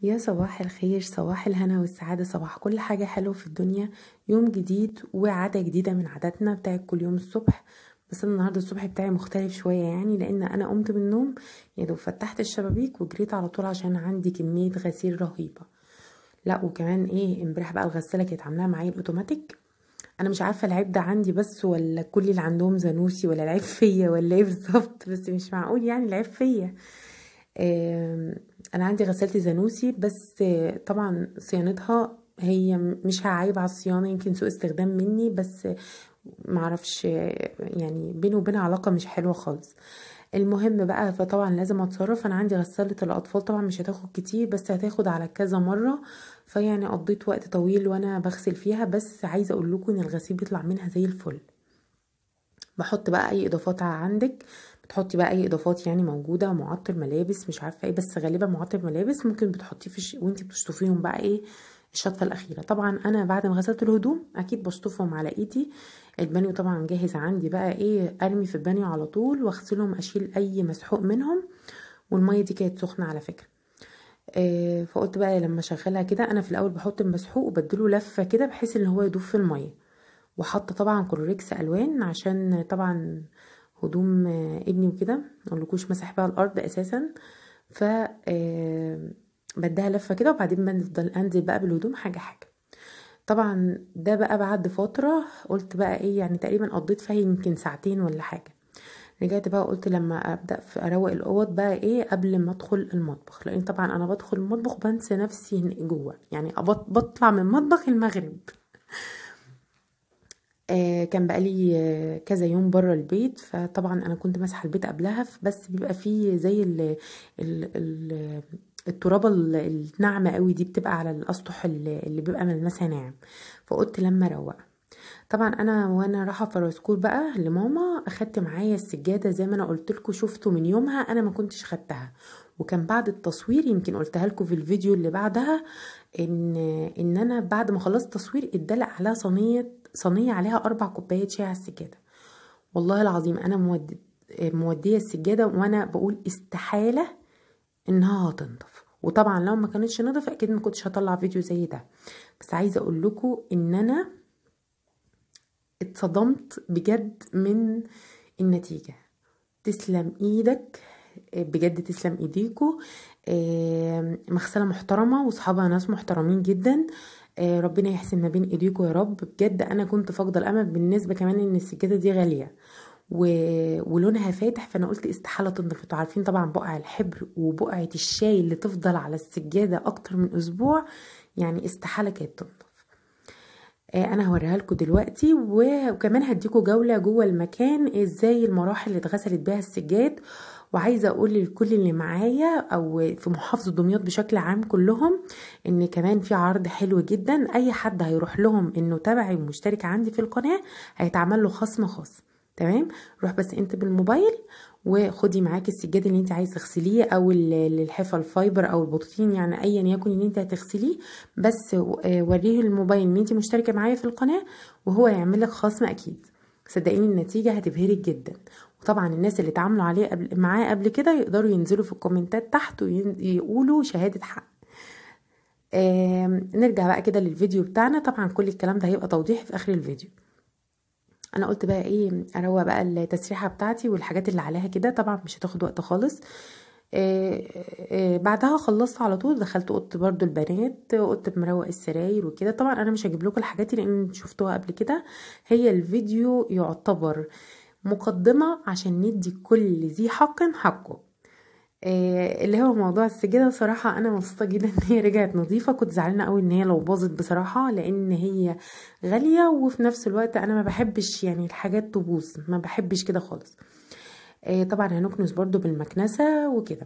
يا صباح الخير صباح الهنا والسعادة صباح كل حاجة حلوة في الدنيا يوم جديد وعادة جديدة من عاداتنا بتاعت كل يوم الصبح بس أنا النهاردة الصبح بتاعي مختلف شوية يعني لأن أنا قمت من النوم يا دوب فتحت الشبابيك وجريت على طول عشان عندي كمية غسيل رهيبة لا وكمان ايه امبارح بقى الغسالة كانت عاملاها معايا الأوتوماتيك انا مش عارفه العيب ده عندي بس ولا كل اللي عندهم زانوسي ولا العيب فيا ولا ايه بالظبط بس مش معقول يعني العيب فيا آم، انا عندي غسالتي زانوسي بس آه، طبعا صيانتها هي مش هعيب على الصيانه يمكن سوء استخدام مني بس معرفش آه، يعني بيني وبينها علاقه مش حلوه خالص المهم بقى فطبعا لازم اتصرف انا عندي غسالة الاطفال طبعا مش هتاخد كتير بس هتاخد على كذا مرة فيعني قضيت وقت طويل وانا بغسل فيها بس عايزة اقول لكم ان الغسيل بيطلع منها زي الفل بحط بقى اي اضافات عندك بتحطي بقى اي اضافات يعني موجوده معطر ملابس مش عارفه ايه بس غالبا معطر ملابس ممكن بتحطيه في ش... وانتي بتشطفيهم بقى ايه الشطفه الاخيره طبعا انا بعد ما غسلت الهدوم اكيد بشطفهم على ايدي البانيو طبعا جاهز عندي بقى ايه ارمي في البانيو على طول واغسلهم اشيل اي مسحوق منهم والميه دي كانت سخنه على فكره آه فقلت بقى لما اشغلها كده انا في الاول بحط المسحوق وبديله لفه كده بحيث ان هو يدوب في الميه وحاطه طبعا كلوريكس الوان عشان طبعا هدوم آه، ابني وكده مقولكوش مسح بقى الارض اساسا ف آه، بديها لفه كده وبعدين بنفضل انزل بقى بالهدوم حاجه حاجه طبعا ده بقى بعد فتره قلت بقى ايه يعني تقريبا قضيت فيها يمكن ساعتين ولا حاجه رجعت بقى قلت لما ابدا في اروق الاوض بقى ايه قبل ما ادخل المطبخ لان طبعا انا بدخل المطبخ بنسى نفسي هنا جوه يعني أبط- بطلع من مطبخ المغرب آه كان بقالي آه كذا يوم بره البيت فطبعا انا كنت ماسحه البيت قبلها بس بيبقى فيه زي ال ال ال الترابه ال- الناعمه قوي دي بتبقى على الاسطح اللي اللي بيبقى ملمسها ناعم فقلت لما اروق طبعا انا وانا رايحه فرسكور بقى لماما اخدت معايا السجاده زي ما انا قلت لكم شفتوا من يومها انا ما كنتش خدتها وكان بعد التصوير يمكن قلتها لكم في الفيديو اللي بعدها ان ان انا بعد ما خلصت تصوير اتدلق عليها صينيه صينيه عليها اربع كوبايات شاي على السجاده والله العظيم انا مود موديه السجاده وانا بقول استحاله انها هتنضف وطبعا لو ما كانتش نضف اكيد ما كنتش هطلع فيديو زي ده بس عايزه اقول لكم ان انا اتصدمت بجد من النتيجة تسلم ايدك بجد تسلم ايديكوا آه، مغسلة محترمة واصحابها ناس محترمين جدا آه، ربنا يحسن ما بين ايديكوا يا رب بجد انا كنت فاقدة الامل بالنسبة كمان ان السجادة دي غالية و... ولونها فاتح فانا قلت استحالة تنضف انتوا عارفين طبعا بقع الحبر وبقعة الشاي اللي تفضل على السجادة اكتر من اسبوع يعني استحالة كانت تنضف آه، انا هوريها لكم دلوقتي و- وكمان هديكوا جولة جوه المكان ازاي المراحل اللي اتغسلت بيها السجاد وعايزة اقول لكل اللي معايا او في محافظة دمياط بشكل عام كلهم ان كمان في عرض حلو جدا اي حد هيروح لهم انه تبعي ومشترك عندي في القناة هيتعمل له خصم خاص تمام روح بس انت بالموبايل وخدي معاكي السجاد اللي انت عايزه تغسليه او ال- الحفا الفايبر او البطاطين يعني ايا يكن اللي انت هتغسليه بس آه، وريه الموبايل ان انت مشتركه معايا في القناه وهو يعمل لك خصم اكيد صدقيني النتيجه هتبهرك جدا وطبعا الناس اللي اتعاملوا عليه قبل معاه قبل كده يقدروا ينزلوا في الكومنتات تحت ويقولوا شهاده حق آم، نرجع بقى كده للفيديو بتاعنا طبعا كل الكلام ده هيبقى توضيح في اخر الفيديو انا قلت بقى ايه اروق بقى التسريحه بتاعتي والحاجات اللي عليها كده طبعا مش هتاخد وقت خالص آه، آه، بعدها خلصت على طول دخلت اوضه برضو البنات اوضه مروق السراير وكده طبعا انا مش هجيب لكم الحاجات دي لان شفتوها قبل كده هي الفيديو يعتبر مقدمه عشان ندي كل ذي حق حقه آه، اللي هو موضوع السجاده صراحه انا مبسوطه جدا ان هي رجعت نظيفه كنت زعلانه قوي ان هي لو باظت بصراحه لان هي غاليه وفي نفس الوقت انا ما بحبش يعني الحاجات تبوظ ما بحبش كده خالص آه، طبعا هنكنس برضو بالمكنسه وكده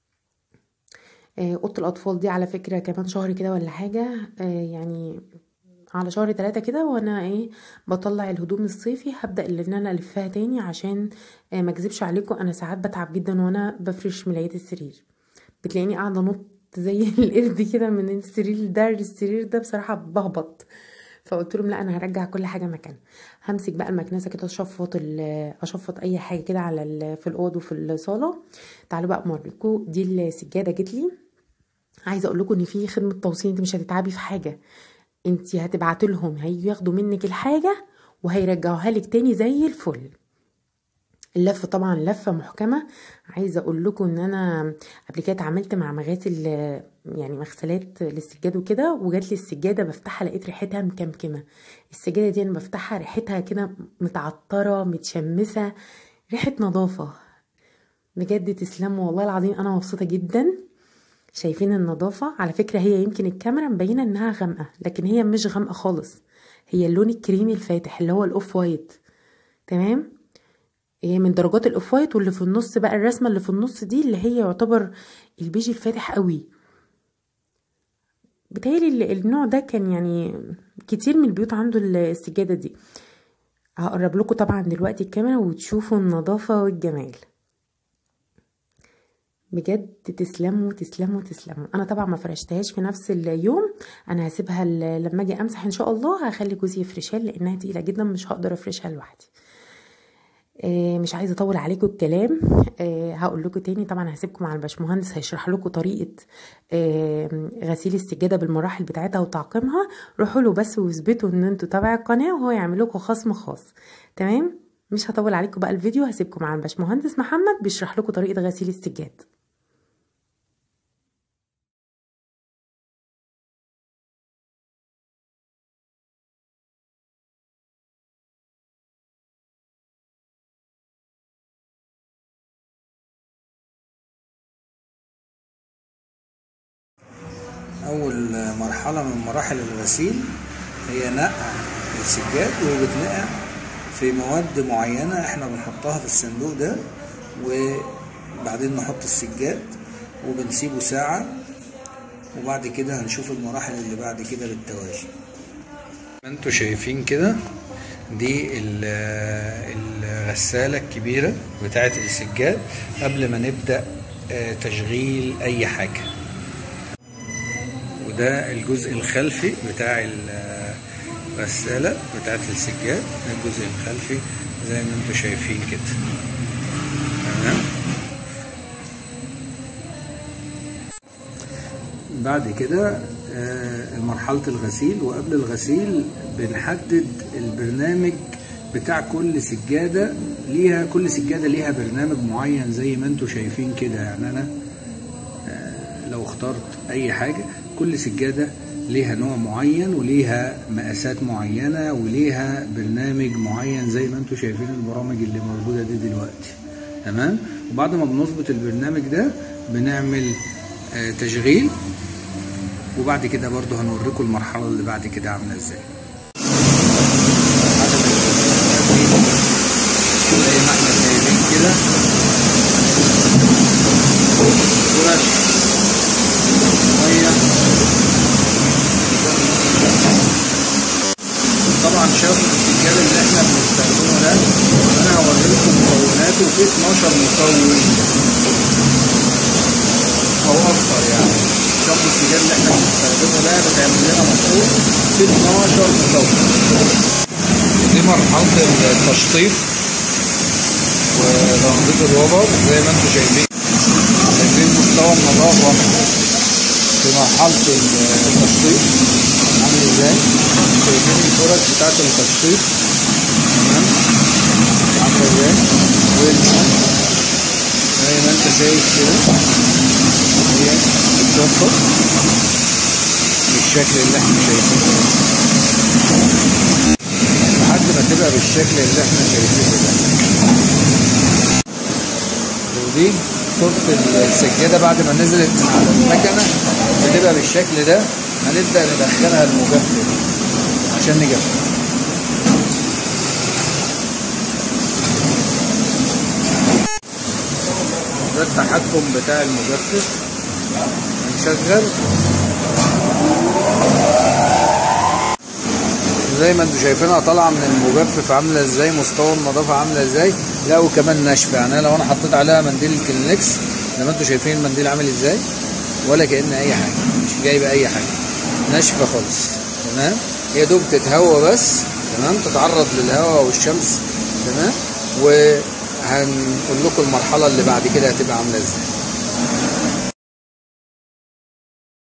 آه، اوضه الاطفال دي على فكره كمان شهر كده ولا حاجه آه، يعني على شهر ثلاثة كده وانا ايه بطلع الهدوم الصيفي هبدأ ان انا الفها تاني عشان آه، ما اكذبش عليكم انا ساعات بتعب جدا وانا بفرش ملايات السرير بتلاقيني قاعدة نط زي القرد كده من السرير ده للسرير ده بصراحة بهبط فقلت لهم لا انا هرجع كل حاجه مكانها همسك بقى المكنسه كده اشفط ال- اشفط اي حاجه كده على ال- في الاوضه وفي الصاله تعالوا بقى اوريكم دي السجاده جت لي عايزه اقول لكم ان في خدمه توصيل انت مش هتتعبي في حاجه انت هتبعتي لهم هيجوا ياخدوا منك الحاجه وهيرجعوها لك تاني زي الفل اللفه طبعا لفه محكمه عايزه اقول لكم ان انا قبل كده اتعاملت مع مغاسل يعني مغسلات للسجاد وكده وجات لي السجاده بفتحها لقيت ريحتها مكمكمه السجاده دي انا بفتحها ريحتها كده متعطره متشمسه ريحه نظافه بجد تسلموا والله العظيم انا مبسوطه جدا شايفين النظافه على فكره هي يمكن الكاميرا مبينه انها غامقه لكن هي مش غامقه خالص هي اللون الكريمي الفاتح اللي هو الاوف وايت تمام هي من درجات الاوف وايت واللي في النص بقى الرسمه اللي في النص دي اللي هي يعتبر البيج الفاتح قوي بتهيألي النوع ده كان يعني كتير من البيوت عنده السجاده دي هقرب لكم طبعا دلوقتي الكاميرا وتشوفوا النظافه والجمال بجد تسلموا تسلموا تسلموا انا طبعا ما فرشتهاش في نفس اليوم انا هسيبها لما اجي امسح ان شاء الله هخلي جوزي يفرشها لانها تقيله جدا مش هقدر افرشها لوحدي آه مش عايزه اطول عليكم الكلام آه هقول لكم تاني طبعا هسيبكم مع الباشمهندس هيشرح لكم طريقه آه غسيل السجاده بالمراحل بتاعتها وتعقيمها روحوا له بس واثبتوا ان انتوا تابع القناه وهو يعمل لكم خصم خاص تمام مش هطول عليكم بقى الفيديو هسيبكم مع الباشمهندس محمد بيشرح لكم طريقه غسيل السجاد أول مرحلة من مراحل الغسيل هي نقع السجاد وبتنقع في مواد معينة احنا بنحطها في الصندوق ده وبعدين نحط السجاد وبنسيبه ساعة وبعد كده هنشوف المراحل اللي بعد كده بالتوازي انتوا شايفين كده دي الغسالة الكبيرة بتاعت السجاد قبل ما نبدأ تشغيل أي حاجة وده الجزء الخلفي بتاع الغسالة بتاعت السجاد ده الجزء الخلفي زي ما انتم شايفين كده تمام بعد كده مرحلة الغسيل وقبل الغسيل بنحدد البرنامج بتاع كل سجادة ليها كل سجادة ليها برنامج معين زي ما انتم شايفين كده يعني انا لو اخترت اي حاجة كل سجادة ليها نوع معين وليها مقاسات معينة وليها برنامج معين زي ما انتم شايفين البرامج اللي موجودة دي دلوقتي تمام وبعد ما بنظبط البرنامج ده بنعمل آه تشغيل وبعد كده برضو هنوريكم المرحلة اللي بعد كده عاملة ازاي زي ما احنا شايفين كده فرش ميه طبعا شافوا السجاد اللي احنا بنستخدمه ده انا هوريلكم مكوناته في 12 مكون او اكتر يعني شافوا السجاد اللي احنا بنستخدمه ده بتعمل لنا مفروض في 12 مكون دي مرحلة التشطيب وتنظيف الوبر زي ما انتم شايفين شايفين مستوى النظافة في مرحلة التشطيب عامل ازاي شايفين الفرش بتاعت التشطيب تمام عاملة ازاي والمهم زي ما انت شايف كده هي بتشطب بالشكل اللي احنا شايفينه لحد ما تبقى بالشكل اللي احنا شايفينه ده ودي صورة السجادة بعد ما نزلت من على المكنة بتبقى بالشكل ده هنبدأ ندخلها المجفف عشان نجفف ده التحكم بتاع المجفف هنشغل زي ما انتم شايفينها طالعه من المجفف عامله ازاي مستوى النظافه عامله ازاي لا وكمان ناشفه يعني لو انا حطيت عليها منديل الكلينكس زي ما انتم شايفين المنديل عامل ازاي ولا كأن اي حاجه مش جايبه اي حاجه ناشفه خالص تمام هي دوب تتهوى بس تمام تتعرض للهواء والشمس تمام وهنقول لكم المرحله اللي بعد كده هتبقى عامله ازاي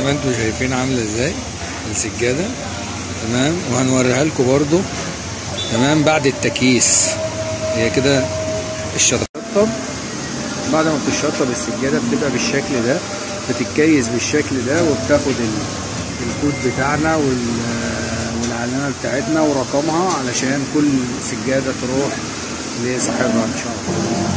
ما انتم شايفين عامله ازاي السجاده تمام وهنوريها لكم برضو تمام بعد التكييس هي كده الشطب بعد ما بتشطب السجاده بتبقى بالشكل ده بتتكيس بالشكل ده وبتاخد ال- الكود بتاعنا وال- والعلامه بتاعتنا ورقمها علشان كل سجاده تروح لصاحبها ان شاء الله